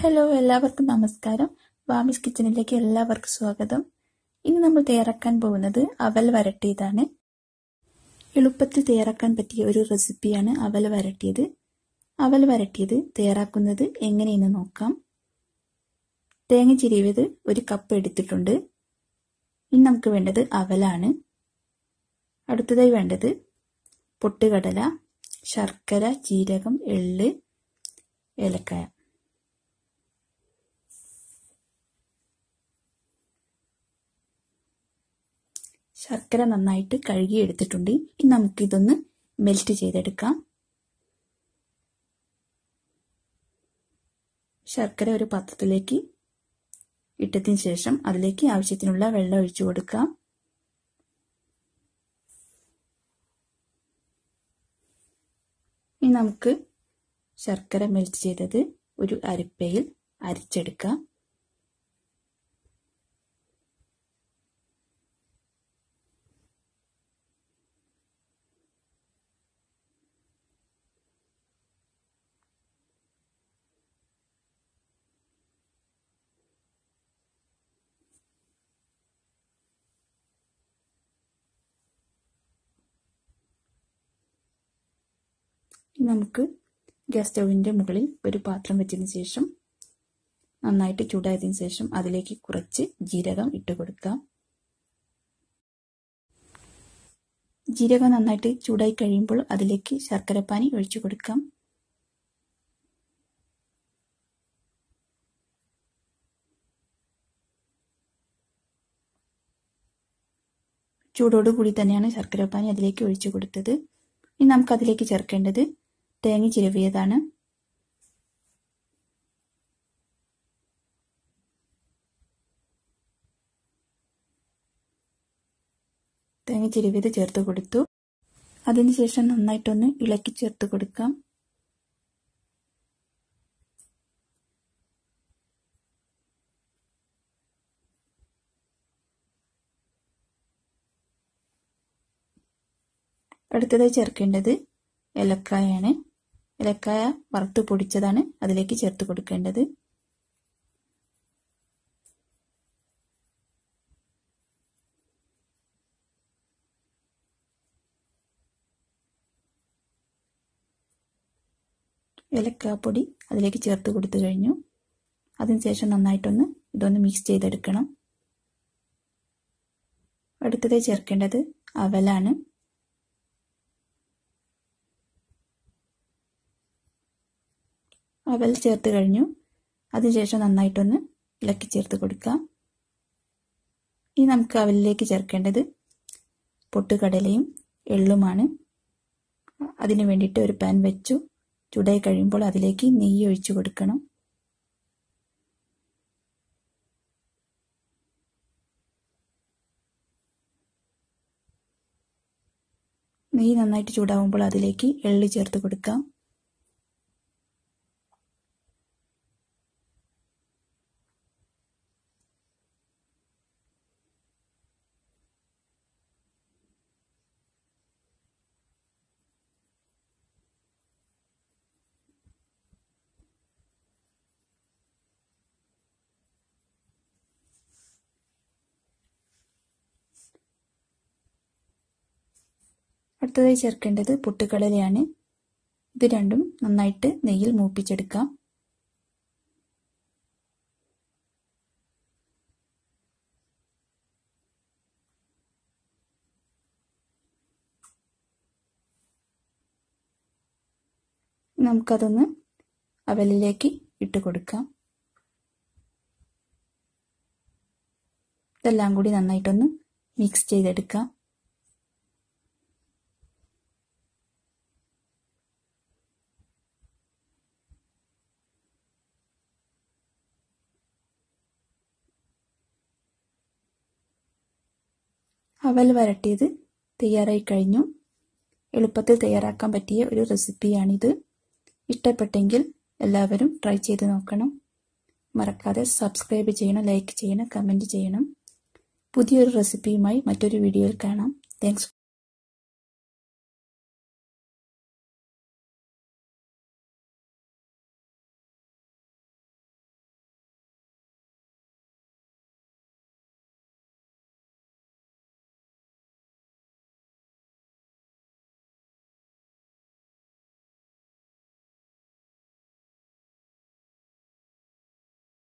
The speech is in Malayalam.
ഹലോ എല്ലാവർക്കും നമസ്കാരം വാമിസ് കിച്ചണിലേക്ക് എല്ലാവർക്കും സ്വാഗതം ഇന്ന് നമ്മൾ തയ്യാറാക്കാൻ പോകുന്നത് അവൽ വരട്ടിയതാണ് എളുപ്പത്തിൽ തയ്യാറാക്കാൻ പറ്റിയ ഒരു റെസിപ്പിയാണ് അവൽ വരട്ടിയത് അവൽ വരട്ടിയത് തയ്യാറാക്കുന്നത് എങ്ങനെയെന്ന് നോക്കാം തേങ്ങ ചിരിവിയത് ഒരു കപ്പ് എടുത്തിട്ടുണ്ട് ഇനി നമുക്ക് വേണ്ടത് അവലാണ് അടുത്തതായി വേണ്ടത് പൊട്ടുകടല ശർക്കര ജീരകം എള്ള് ഏലക്കായ ശർക്കര നന്നായിട്ട് കഴുകി എടുത്തിട്ടുണ്ട് ഇനി നമുക്കിതൊന്ന് മെൽറ്റ് ചെയ്തെടുക്കാം ശർക്കര ഒരു പാത്രത്തിലേക്ക് ഇട്ടതിന് ശേഷം അതിലേക്ക് ആവശ്യത്തിനുള്ള വെള്ളം ഒഴിച്ചു കൊടുക്കാം ഇനി നമുക്ക് ശർക്കര മെൽറ്റ് ചെയ്തത് ഒരു അരിപ്പയിൽ അരിച്ചെടുക്കാം നമുക്ക് ഗ്യാസ് സ്റ്റൗവിൻ്റെ മുകളിൽ ഒരു പാത്രം വെച്ചതിന് ശേഷം നന്നായിട്ട് ചൂടായതിനു ശേഷം അതിലേക്ക് കുറച്ച് ജീരകം ഇട്ട് കൊടുക്കാം ജീരകം നന്നായിട്ട് ചൂടായി കഴിയുമ്പോൾ അതിലേക്ക് ശർക്കരപ്പാനി ഒഴിച്ചു കൊടുക്കാം ചൂടോടുകൂടി തന്നെയാണ് ശർക്കരപ്പാനി അതിലേക്ക് ഒഴിച്ചു കൊടുത്തത് ഇനി നമുക്ക് അതിലേക്ക് ചേർക്കേണ്ടത് തേങ്ങ ചിരവിയതാണ് തേങ്ങ ചിരവിയത് ചേർത്ത് കൊടുത്തു അതിനുശേഷം നന്നായിട്ടൊന്ന് ഇളക്കി ചേർത്ത് കൊടുക്കാം അടുത്തതായി ചേർക്കേണ്ടത് ഏലക്കായാണ് ഏലക്കായ വറുത്ത് പൊടിച്ചതാണ് അതിലേക്ക് ചേർത്ത് കൊടുക്കേണ്ടത് ഏലക്കാപ്പൊടി അതിലേക്ക് ചേർത്ത് കൊടുത്തു കഴിഞ്ഞു അതിനുശേഷം നന്നായിട്ടൊന്ന് ഇതൊന്ന് മിക്സ് ചെയ്തെടുക്കണം അടുത്തതായി ചേർക്കേണ്ടത് അവലാണ് അവൽ ചേർത്ത് കഴിഞ്ഞു അതിനുശേഷം നന്നായിട്ടൊന്ന് ഇളക്കി ചേർത്ത് കൊടുക്കാം ഇനി നമുക്ക് അവലിലേക്ക് ചേർക്കേണ്ടത് പൊട്ടുകടലയും എള്ളുമാണ് അതിന് വേണ്ടിയിട്ട് ഒരു പാൻ വെച്ചു ചൂടായി കഴിയുമ്പോൾ അതിലേക്ക് നെയ്യ് ഒഴിച്ചു കൊടുക്കണം നെയ്യ് നന്നായിട്ട് ചൂടാവുമ്പോൾ അതിലേക്ക് എള്ളി ചേർത്ത് കൊടുക്കാം അടുത്തതായി ചേർക്കേണ്ടത് പൊട്ടുകടലയാണ് ഇത് രണ്ടും നന്നായിട്ട് നെയ്യിൽ മൂപ്പിച്ചെടുക്കാം നമുക്കതൊന്ന് അവലിലേക്ക് ഇട്ട് കൊടുക്കാം ഇതെല്ലാം കൂടി നന്നായിട്ടൊന്ന് മിക്സ് ചെയ്തെടുക്കാം അവൽ വരട്ടിയത് തയ്യാറായി കഴിഞ്ഞു എളുപ്പത്തിൽ തയ്യാറാക്കാൻ പറ്റിയ ഒരു റെസിപ്പിയാണിത് ഇഷ്ടപ്പെട്ടെങ്കിൽ എല്ലാവരും ട്രൈ ചെയ്ത് നോക്കണം മറക്കാതെ സബ്സ്ക്രൈബ് ചെയ്യണം ലൈക്ക് ചെയ്യണം കമൻറ്റ് ചെയ്യണം പുതിയൊരു റെസിപ്പിയുമായി മറ്റൊരു വീഡിയോയിൽ കാണാം താങ്ക്സ്